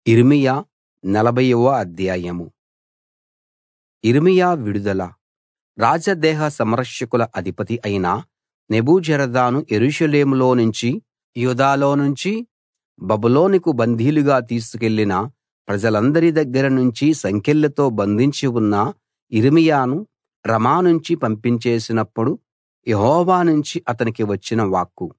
యిర్మీయా నలభైవ అధ్యాయం యిర్మీయా విడుదల రాజదేహ సంరక్షకుల అధిపతి అయిన నెబూజరదాను యెరూషలేములో నుంచి యూదాలో నుంచి బబులోనుకు బందీలుగా తీసుకెళ్ళిన ప్రజలందరి దగ్గర నుంచి సంకెళ్లతో బంధించి ఉన్న యిర్మీయాను రమా నుంచి పంపించేసినప్పుడు యెహోవా నుంచి అతనికి వచ్చిన వాక్కు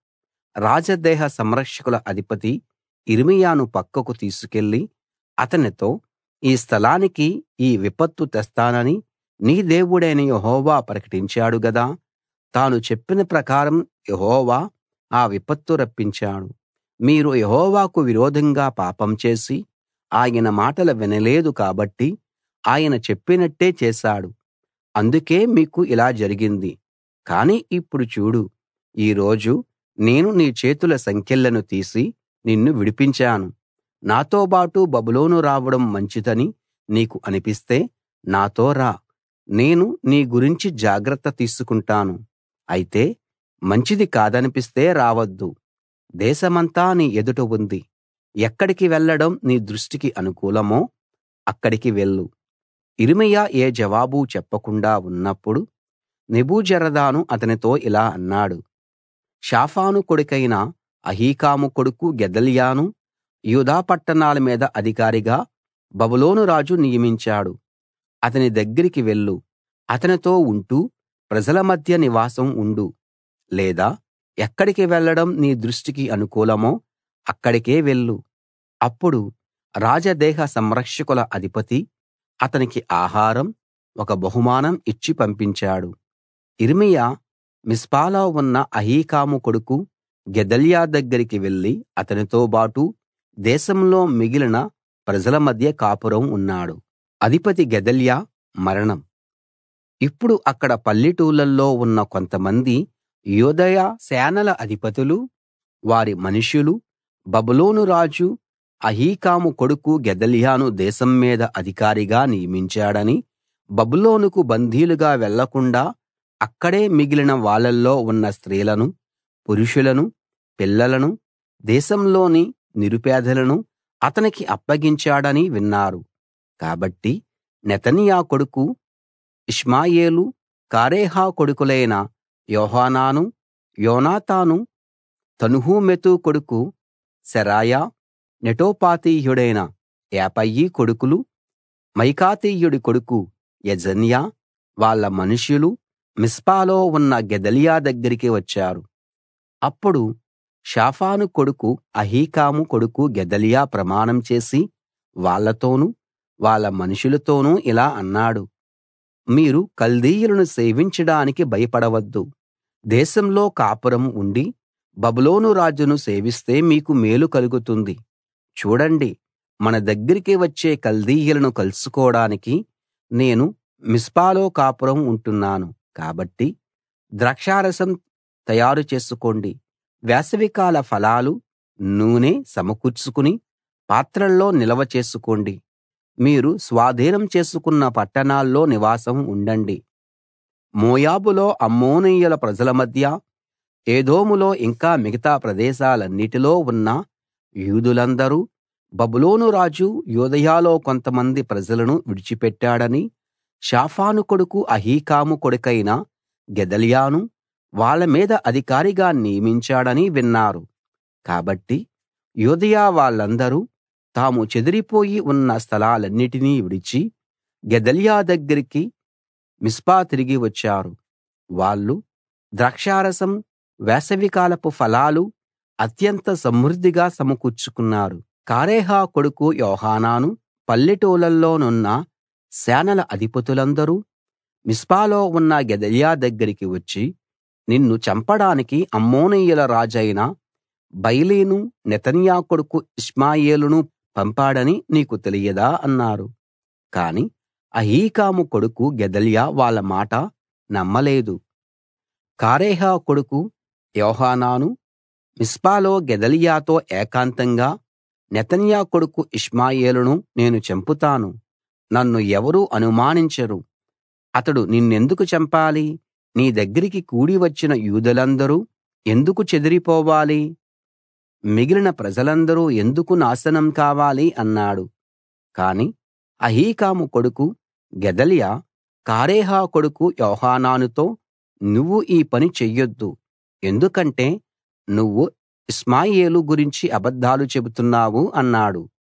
రాజదేహ సంరక్షకుల అధిపతి యిర్మీయాను పక్కకు తీసుకెళ్ళి అతనితో ఈ స్థలానికి ఈ విపత్తు తెస్తానని నీ దేవుడైన యెహోవా ప్రకటించాడు గదా తాను చెప్పిన ప్రకారం యెహోవా ఆ విపత్తు రప్పించాడు మీరు యెహోవాకు విరోధంగా పాపం చేసి ఆయన మాటలు వినలేదు కాబట్టి ఆయన చెప్పినట్టే చేశాడు అందుకే మీకు ఇలా జరిగింది కానీ ఇప్పుడు చూడు ఈ రోజు నేను నీ చేతుల సంకెళ్లను తీసి నిన్ను విడిపించాను నాతోబాటు బబులోను రావడం మంచిదని నీకు అనిపిస్తే నాతో రా నేను నీ గురించి జాగ్రత్త తీసుకుంటాను అయితే మంచిది కాదనిపిస్తే రావద్దు దేశమంతా నీ ఎదుట ఉంది ఎక్కడికి వెళ్ళడం నీ దృష్టికి అనుకూలమో అక్కడికి వెళ్ళు యిర్మీయా ఏ జవాబూ చెప్పకుండా ఉన్నప్పుడు నెబూజరదాను అతనితో ఇలా అన్నాడు షాఫాను కొడుకైన అహీకాము కొడుకు గెదల్యాను యూదా పట్టణాల మీద అధికారిగా బబులోను రాజు నియమించాడు అతని దగ్గరికి వెళ్ళు అతనితో ఉంటూ ప్రజల మధ్య నివాసం ఉండు లేదా ఎక్కడికి వెళ్ళడం నీ దృష్టికి అనుకూలమో అక్కడికే వెళ్ళు అప్పుడు రాజదేహ సంరక్షకుల అధిపతి అతనికి ఆహారం ఒక బహుమానం ఇచ్చి పంపించాడు యిర్మీయా మిస్పాలో ఉన్న అహీకాము కొడుకు గెదల్యా దగ్గరికి వెళ్లి అతనితోబాటు దేశంలో మిగిలిన ప్రజల మధ్య కాపురం ఉన్నాడు అధిపతి గెదల్యా మరణం ఇప్పుడు అక్కడ పల్లెటూళ్ళల్లో ఉన్న కొంతమంది యూదయ సేనల అధిపతులు వారి మనుషులు బబులోను రాజు అహీకాము కొడుకు గెదల్యాను దేశం మీద అధికారిగా నియమించాడని బబులోనుకు బందీలుగా వెళ్ళకుండా అక్కడే మిగిలిన వాళ్ళల్లో ఉన్న స్త్రీలను పురుషులను పిల్లలను దేశంలోని నిరుపేదలను అతనికి అప్పగించాడని విన్నారు కాబట్టి నెతన్యా కొడుకు ఇష్మాయేలు కారేహ కొడుకులైన యోహానాను యోనాతాను తన్హుమెతు కొడుకు శెరాయా నెటోపాతీయుడైన ఏపయి కొడుకులు మాయకాతీయుడి కొడుకు యజన్యా వాళ్ళ మనుషులు మిస్పాలో ఉన్న గెదల్యా దగ్గరికి వచ్చారు అప్పుడు షాఫాను కొడుకు అహీకాము కొడుకు గెదల్యా ప్రమాణం చేసి వాళ్ళతోనూ వాళ్ళ మనుషులతోనూ ఇలా అన్నాడు మీరు కల్దీయులను సేవించడానికి భయపడవద్దు దేశంలో కాపురం ఉండి బబులోను రాజును సేవిస్తే మీకు మేలు కలుగుతుంది చూడండి మన దగ్గరికి వచ్చే కల్దీయులను కలుసుకోడానికి నేను మిస్పాలో కాపురం ఉంటున్నాను కాబట్టి ద్రాక్షారసం తయారు చేసుకోండి వేసవికాల ఫలాలు నూనె సమకూర్చుకుని పాత్రల్లో నిల్వ చేసుకోండి మీరు స్వాధీనం చేసుకున్న పట్టణాల్లో నివాసం ఉండండి మోయాబులో అమ్మోనీయుల ప్రజల మధ్య ఏదోములో ఇంకా మిగతా ప్రదేశాలన్నిటిలో ఉన్న యూదులందరూ బబులోను రాజు యూదయలో కొంతమంది ప్రజలను విడిచిపెట్టాడని షాఫాను కొడుకు అహీకాము కొడుకైన గెదల్యాను వాళ్ళ మీద అధికారిగా నియమించాడని విన్నారు కాబట్టి యూదయ వాళ్ళందరూ తాము చెదిరిపోయి ఉన్న స్థలాలన్నిటినీ విడిచి గెదల్యా దగ్గరికి మిస్పా తిరిగి వచ్చారు వాళ్ళు ద్రాక్షారసం వేసవికాలపు ఫలాలు అత్యంత సమృద్ధిగా సమకూర్చుకున్నారు కారేహ కొడుకు యోహానాను పల్లెటూళ్ళల్లోనున్న సేనల అధిపతులందరూ మిస్పాలో ఉన్న గెదల్యా దగ్గరికి వచ్చి నిన్ను చంపడానికి అమ్మోనీయుల రాజైన బయలీను నెతన్యా కొడుకు ఇష్మాయేలును పంపాడని నీకు తెలియదా అన్నారు కాని అహీకాము కొడుకు గెదల్యా వాళ్ళ మాట నమ్మలేదు కారేహ కొడుకు యోహానాను మిస్పాలో గెదల్యాతో ఏకాంతంగా నెతన్యా కొడుకు ఇష్మాయేలును నేను చంపుతాను నన్ను ఎవరూ అనుమానించరు అతడు నిన్నెందుకు చంపాలి నీ దగ్గరికి కూడి వచ్చిన యూదులందరూ ఎందుకు చెదిరిపోవాలి మిగిలిన ప్రజలందరూ ఎందుకు నాశనం కావాలి అన్నాడు కాని అహీకాము కొడుకు గెదల్యా కారేహ కొడుకు యోహానానుతో నువ్వు ఈ పని చెయ్యొద్దు ఎందుకంటే నువ్వు ఇష్మాయేలు గురించి అబద్ధాలు చెబుతున్నావు అన్నాడు